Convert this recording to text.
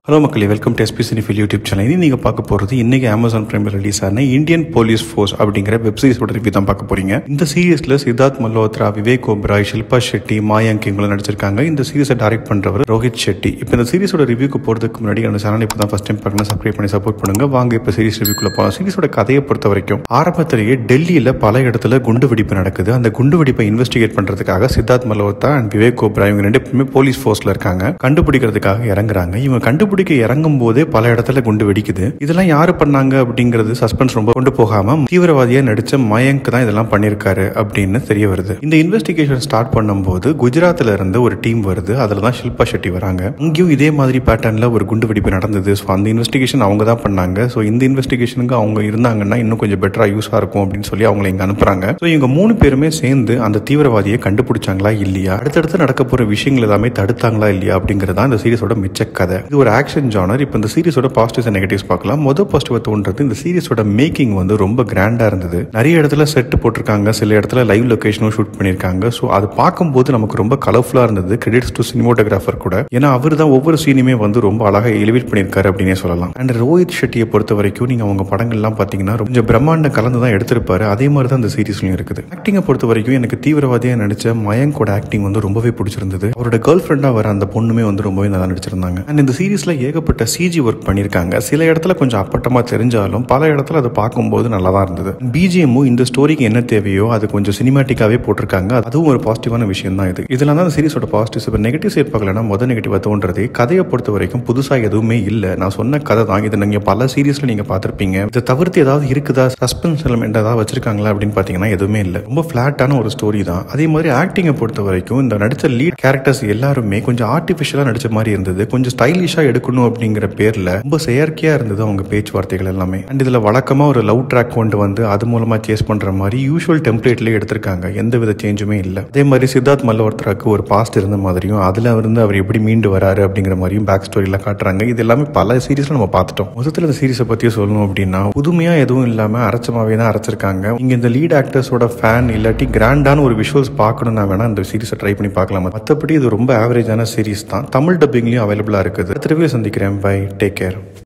hello மக்களே welcome to SP cinephile YouTube channel இனி நீங்கள் பார்க்க போகிறது இன்னைக்கு அமேசான் பிரைமில் ரிலீஸ் ஆன இந்தியன் போலீஸ் ஃபோர்ஸ் அப்படிங்கிற வெப் சீரிஸோட ரிவ்யூ தான் பார்க்க போறீங்க இந்த சீரிஸில் சித்தார்த் மல்ஹோத்ரா விவேக் ஓப்ராய் ஷில்பா ஷெட்டி மாயாங்க் இவங்களும் நடிச்சிருக்காங்க இந்த சீரிஸை டைரக்ட் பண்ணுறவர் ரோஹித் ஷெட்டி இப்போ இந்த சீரிஸோட ரிவ்யூக்கு போகிறதுக்கு முன்னாடி அந்த சேனல் இப்போ தான் ஃபஸ்ட் டைம் பார்க்கணும் சப்ஸ்கிரைப் பண்ணி சப்போர்ட் பண்ணுங்க வாங்க இப்போ சீரிஸ் ரிவ்யூக்குள்ள போகலாம் சீரிஸோட கதையை பொறுத்த வரைக்கும் ஆரம்பத்திலேயே டெல்லியில் பல இடத்துல குண்டு வெடிப்பு நடக்குது அந்த குண்டு வெடிப்பை இன்வெஸ்டிகேட் பண்ணுறதுக்காக சித்தார்த் மல்ஹோத்ரா அண்ட் விவேக் ஓப்ராய் இவங்க ரெண்டு பேருமே போலீஸ் ஃபோர்ஸில் இருக்காங்க கண்டுபிடிக்கிறதுக்காக இறங்குறாங்க இவங்க கண்டுபிடிக்க இறங்கும் போதே பல இடத்துல குண்டு வெடிக்குது இதெல்லாம் யாரு பண்ணாங்க அப்படிங்கிறது சஸ்பென்ஸ் ரொம்ப கொண்டு போகாம தீவிரவாதியா நடிச்ச மயங்க் தான் இதெல்லாம் பண்ணிருக்காரு அப்படின்னு தெரிய வருது இந்த இன்வெஸ்டிகேஷன் ஸ்டார்ட் பண்ணும்போது குஜராத்ல இருந்து ஒரு டீம் வருது அதுல தான் ஷில்பா ஷெட்டி வராங்க இங்கேயும் இதே மாதிரி பேட்டர்ன்ல ஒரு குண்டு வெடிப்பு நடந்தது ஸோ அந்த இன்வெஸ்டிகேஷன் அவங்க தான் பண்ணாங்க ஸோ இந்த இன்வெஸ்டிகேஷனுக்கு அவங்க இருந்தாங்கன்னா இன்னும் கொஞ்சம் பெட்டரா யூஸா இருக்கும் அப்படின்னு சொல்லி அவங்களை இங்க அனுப்புறாங்க ஸோ இவங்க மூணு பேருமே சேர்ந்து அந்த தீவிரவாதியை கண்டுபிடிச்சாங்களா இல்லையா அடுத்தடுத்து நடக்க போற விஷயங்கள் எல்லாமே தடுத்தாங்களா இல்லையா அப்படிங்கிறது தான் இந்த சீரிஸோட மிச்ச கதை இது ஒரு ஆக்ஷன் ஜானர் இப்போ இந்த சீரிஸோட பாசிட்டிவ்ஸ் அண்ட் நெகட்டிவ்ஸ் பார்க்கலாம் மொதல் பாசிட்டிவ் தோன்றது இந்த சீரிஸோட மேக்கிங் வந்து ரொம்ப கிராண்டா இருந்தது நிறைய இடத்துல செட் போட்டிருக்காங்க சில இடத்துல லைவ் லொகேஷனும் ஷூட் பண்ணியிருக்காங்க ஸோ அது பார்க்கும்போது நமக்கு ரொம்ப கலர்ஃபுல்லா இருந்தது கிரெடிட்ஸ் டு சினிமோட்டோகிராஃபர் கூட ஏன்னா அவர் தான் ஒவ்வொரு சீனுமே வந்து ரொம்ப அழகா எலிவேட் பண்ணியிருக்காரு அப்படின்னே சொல்லலாம் அண்ட் ரோஹித் ஷெட்டியை பொறுத்த வரைக்கும் நீங்க அவங்க படங்கள்லாம் பார்த்தீங்கன்னா கொஞ்சம் பிரம்மாண்டம் கலந்து தான் எடுத்திருப்பாரு அதே மாதிரி தான் இந்த சீரிஸ்லையும் இருக்குது ஆக்டிங்கை பொறுத்த வரைக்கும் எனக்கு தீவிரவாதியா நடிச்ச மயங்கோட ஆக்டிங் வந்து ரொம்பவே பிடிச்சிருந்தது அவரோட கேர்ள் ஃப்ரெண்டா வர அந்த பொண்ணுமே வந்து ரொம்பவே நல்லா நடிச்சிருந்தாங்க அண்ட் இந்த சீரிஸ்ல ஏகப்பட்ட சிஜி ஒர்க் பண்ணியிருக்காங்க சில இடத்துல கொஞ்சம் அப்பட்டமா தெரிஞ்சாலும் பல இடத்துல அதை பார்க்கும்போது நல்லா தான் இருந்தது பிஜிஎம்மும் இந்த ஸ்டோரிக்கு என்ன தேவையோ அது கொஞ்சம் சினிமாட்டிக்காவே போட்டிருக்காங்க அதுவும் ஒரு பாசிட்டிவான விஷயம் தான் இது இதெல்லாம் தான் சீரிஸோட பாசிட்டிவ்ஸ் இப்போ நெகட்டிவ் சைட் பார்க்கலன்னா முதல் நெகட்டிவாக தோன்றது கதையை பொறுத்த வரைக்கும் புதுசாக எதுவுமே இல்லை நான் சொன்ன கதை தான் இது நீங்கள் பல சீரியஸ்ல நீங்கள் பார்த்துருப்பீங்க இதை தவிர்த்து ஏதாவது இருக்குதா சஸ்பென்ஸ் எலிமெண்ட் ஏதாவது வச்சிருக்காங்களா அப்படின்னு பார்த்தீங்கன்னா எதுவுமே இல்லை ரொம்ப ஃபிளாட்டான ஒரு ஸ்டோரி தான் அதே மாதிரி ஆக்டிங்கை பொறுத்த வரைக்கும் இந்த நடித்த லீட் கேரக்டர்ஸ் எல்லாருமே கொஞ்சம் ஆர்டிஃபிஷியலாக நடிச்ச மாதிரி இருந்தது கொஞ்சம் ஸ்டைலிஷாக எடுக்கணும் அப்படிங்கிற பேரில் ரொம்ப செயற்கையாக இருந்தது அவங்க பேச்சுவார்த்தைகள் எல்லாமே அண்ட் இதில் வழக்கமாக ஒரு லவ் ட்ராக் கொண்டு வந்து அது மூலமாக சேஸ் பண்ணுற மாதிரி யூஷுவல் டெம்ப்ளேட்லேயே எடுத்திருக்காங்க எந்த வித சேஞ்சுமே இல்லை அதே மாதிரி சித்தார்த் மல்லவர்த்தராக்கு ஒரு பாஸ்ட் இருந்த மாதிரியும் அதில் இருந்து அவர் எப்படி மீண்டு வராரு அப்படிங்கிற மாதிரியும் பேக் ஸ்டோரியில் காட்டுறாங்க இது எல்லாமே பல சீரீஸில் நம்ம பார்த்துட்டோம் மொத்தத்தில் இந்த சீரிஸை பற்றி சொல்லணும் அப்படின்னா புதுமையாக எதுவும் இல்லாமல் அரைச்சமாவே தான் அரைச்சிருக்காங்க இங்கே இந்த லீட் ஆக்டர்ஸோட ஃபேன் இல்லாட்டி கிராண்டான ஒரு விஷுவல்ஸ் பார்க்கணும்னா வேணா இந்த சீரிஸை ட்ரை பண்ணி பார்க்கலாம் மற்றபடி இது ரொம்ப ஆவரேஜான சீரிஸ் தான் தமிழ் டப்பிங்லையும் அவைலபிளாக இருக்குது திருவிழா சந்திக்கிறேன் பை டேக் கேர்